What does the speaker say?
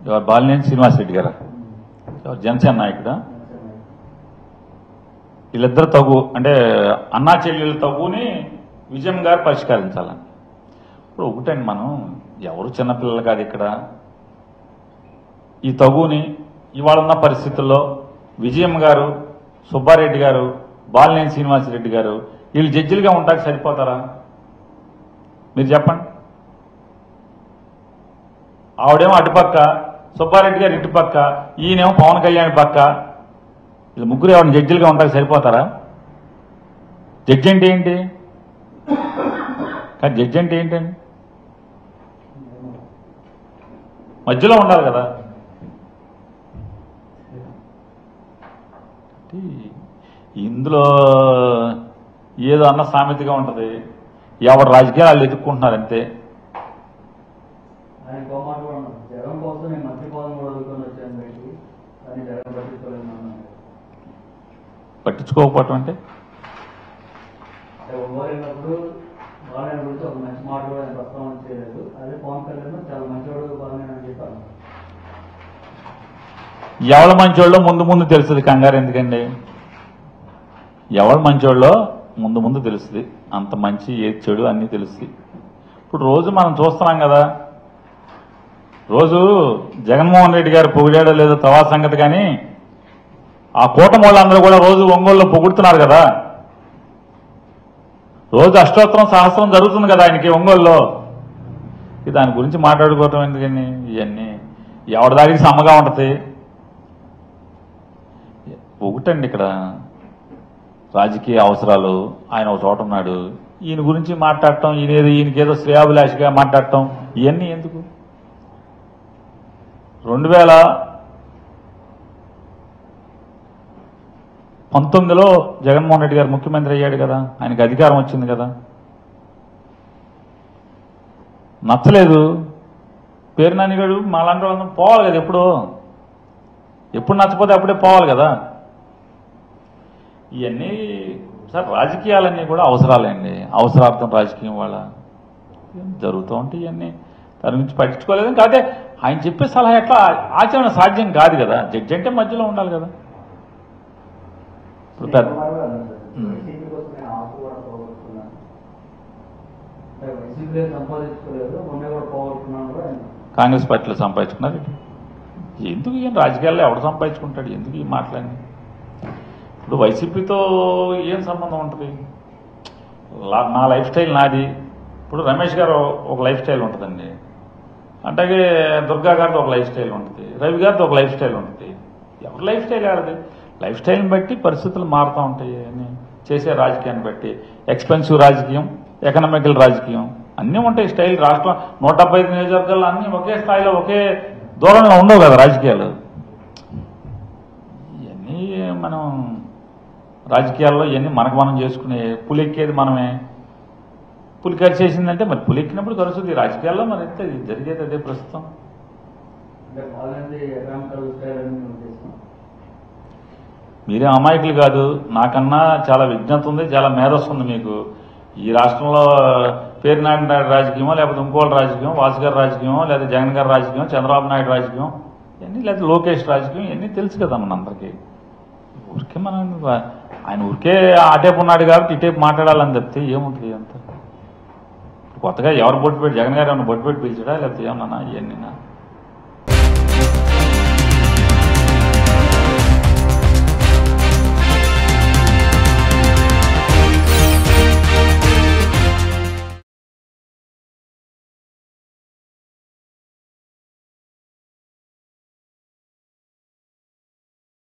ఎవరు బాలినేని శ్రీనివాసరెడ్డి గారా ఎవరు జనసేన నాయకుడా వీళ్ళిద్దరు తగు అంటే అన్నా చెల్లెళ్ళ తగుని విజయం గారు పరిష్కరించాలని ఇప్పుడు ఒకటండి మనం ఎవరు చిన్నపిల్లలు కాదు ఇక్కడ ఈ తగుని ఇవాళ ఉన్న పరిస్థితుల్లో విజయం గారు సుబ్బారెడ్డి గారు బాలినేని శ్రీనివాసరెడ్డి గారు వీళ్ళు జడ్జిలుగా ఉంటాక సరిపోతారా మీరు చెప్పండి ఆవిడేమో అటుపక్క సుబ్బారెడ్డి గారు ఇటుపక్క ఈయనేమో పవన్ కళ్యాణ్ పక్క వీళ్ళు ముగ్గురు ఎవరిని జడ్జిలుగా ఉంటాక సరిపోతారా జడ్జి అంటే ఏంటి కానీ జడ్జి అంటే ఏంటండి మధ్యలో ఉండాలి కదా ఈ- ఇందులో ఏదో అన్న సామెతగా ఉంటది ఎవరు రాజకీయాలు వాళ్ళు ఎదుర్కొంటున్నారు అంతే ఆయన కోమాట కూడా ఉన్నారు జగన్ కోసం నేను మంత్రి పదం కూడా వదులుకొని వచ్చాను బయటికి కానీ జగన్ పట్టించుకోలేదు అన్నాను పట్టించుకోకపోవటం అంటే అంటే ఓవరైనప్పుడు బాలయ్య గురించి ఒక మంచి మాట కూడా ఆయన ప్రస్తావన చేయలేదు అదే పవన్ కళ్యాణ్ చాలా మంచివాడు బాలయ్య అని చెప్పాను ఎవరి మంచోళ్ళో ముందు ముందు తెలుస్తుంది కంగారు ఎందుకండి ఎవరు మంచోళ్ళో ముందు ముందు తెలుస్తుంది అంత మంచి ఏది చెడు అన్నీ తెలుస్తుంది ఇప్పుడు రోజు మనం చూస్తున్నాం కదా రోజు జగన్మోహన్ రెడ్డి గారు పొగిడాడో లేదో తర్వాత సంగతి కానీ ఆ కూటమి వాళ్ళందరూ కూడా రోజు ఒంగోలులో పొగుడుతున్నారు కదా రోజు అష్టోత్తరం సహస్రం జరుగుతుంది కదా ఆయనకి ఒంగోలులో ఇక దాని గురించి మాట్లాడుకోవటం ఎందుకని ఇవన్నీ ఎవరి దానికి సమ్మగా ఉంటుంది ఒకటండి ఇక్కడ రాజకీయ అవసరాలు ఆయన ఒక చోట ఉన్నాడు ఈయన గురించి మాట్లాడటం ఈయన ఏదో ఈయనకేదో శ్రేయాభిలాషిగా మాట్లాడటం ఇవన్నీ ఎందుకు రెండు వేల పంతొమ్మిదిలో జగన్మోహన్ రెడ్డి గారు ముఖ్యమంత్రి అయ్యాడు కదా ఆయనకి అధికారం వచ్చింది కదా నచ్చలేదు పేరు నానిగాడు మాలాంటి వాళ్ళందరం పోవాలి కదా ఎప్పుడో ఎప్పుడు నచ్చపోతే అప్పుడే పోవాలి కదా ఇవన్నీ సార్ రాజకీయాలన్నీ కూడా అవసరాలండి అవసరార్థం రాజకీయం వాళ్ళ జరుగుతూ ఉంటాయి ఇవన్నీ దాని గురించి పట్టించుకోలేదు కాదే ఆయన చెప్పే సలహా ఎట్లా ఆచరణ సాధ్యం కాదు కదా జడ్జి అంటే మధ్యలో ఉండాలి కదా ఇప్పుడు పెద్ద ఉమ్. వైసీపీ కోసం నేను ఆకు కూడా పోగొట్టుకున్నాను అంటే వైసీపీ సంపాదించుకోలేదు మొన్న కూడా పోగొట్టుకున్నాను కూడా ఆయన కాంగ్రెస్ పార్టీలో సంపాదించుకున్నారు ఎందుకు ఈయన రాజకీయాల్లో ఎవడు సంపాదించుకుంటాడు ఎందుకు ఈ మాటలన్నీ ఇప్పుడు వైసీపీతో ఏం సంబంధం ఉంటుంది లా- నా లైఫ్ స్టైల్ నాది ఇప్పుడు రమేష్ గారు ఒక లైఫ్ స్టైల్ ఉంటుందండి అట్లాగే దుర్గా గారితో ఒక లైఫ్ స్టైల్ ఉంటుంది రవి గారితో ఒక లైఫ్ స్టైల్ ఉంటుంది ఎవరి లైఫ్ స్టైల్ ఆడది లైఫ్ స్టైల్ని బట్టి పరిస్థితులు మారుతూ ఉంటాయి అని చేసే రాజకీయాన్ని బట్టి ఎక్స్పెన్సివ్ రాజకీయం ఎకనామికల్ రాజకీయం అన్నీ ఉంటాయి స్టైల్ రాష్ట్రం నూట డెబ్బై ఐదు నియోజకవర్గాల్లో అన్నీ ఒకే స్థాయిలో ఒకే దూరంలో ఉండవు కదా రాజకీయాలు ఇవన్నీ మనం రాజకీయాల్లో ఇవన్నీ మనకు మనం చేసుకునే పులెక్కేది మనమే పులి కరిచేసిందంటే మరి పులి ఎక్కినప్పుడు కలుస్తుంది రాజకీయాల్లో మరి ఎంత ఇది జరిగేది అదే ప్రస్తుతం అంటే బాలయ్య ఎకనామికల్ స్టైల్ అని నేను ఉద్దేశం మీరే అమాయకులు కాదు నాకన్నా చాలా విజ్ఞత ఉంది చాలా మేధస్సు ఉంది మీకు ఈ రాష్ట్రంలో పేరు నాయుడు నాయుడు రాజకీయమో లేకపోతే ఇంకోళ్ళ రాజకీయం వాసు గారి రాజకీయం లేదా జగన్ గారి రాజకీయం చంద్రబాబు నాయుడు రాజకీయం ఇవన్నీ లేదా లోకేష్ రాజకీయం ఇవన్నీ తెలుసు కదా మనందరికీ ఊరికే మనం ఆయన ఊరికే అటేపు ఉన్నాడు కాబట్టి ఇటేపు మాట్లాడాలని చెప్తే ఏముంటుంది అంత కొత్తగా ఎవరు బొట్టు పెట్టి జగన్ గారు ఏమన్నా బొట్టు పెట్టి పిలిచాడా లేకపోతే ఏమన్నా ఇవన్నీ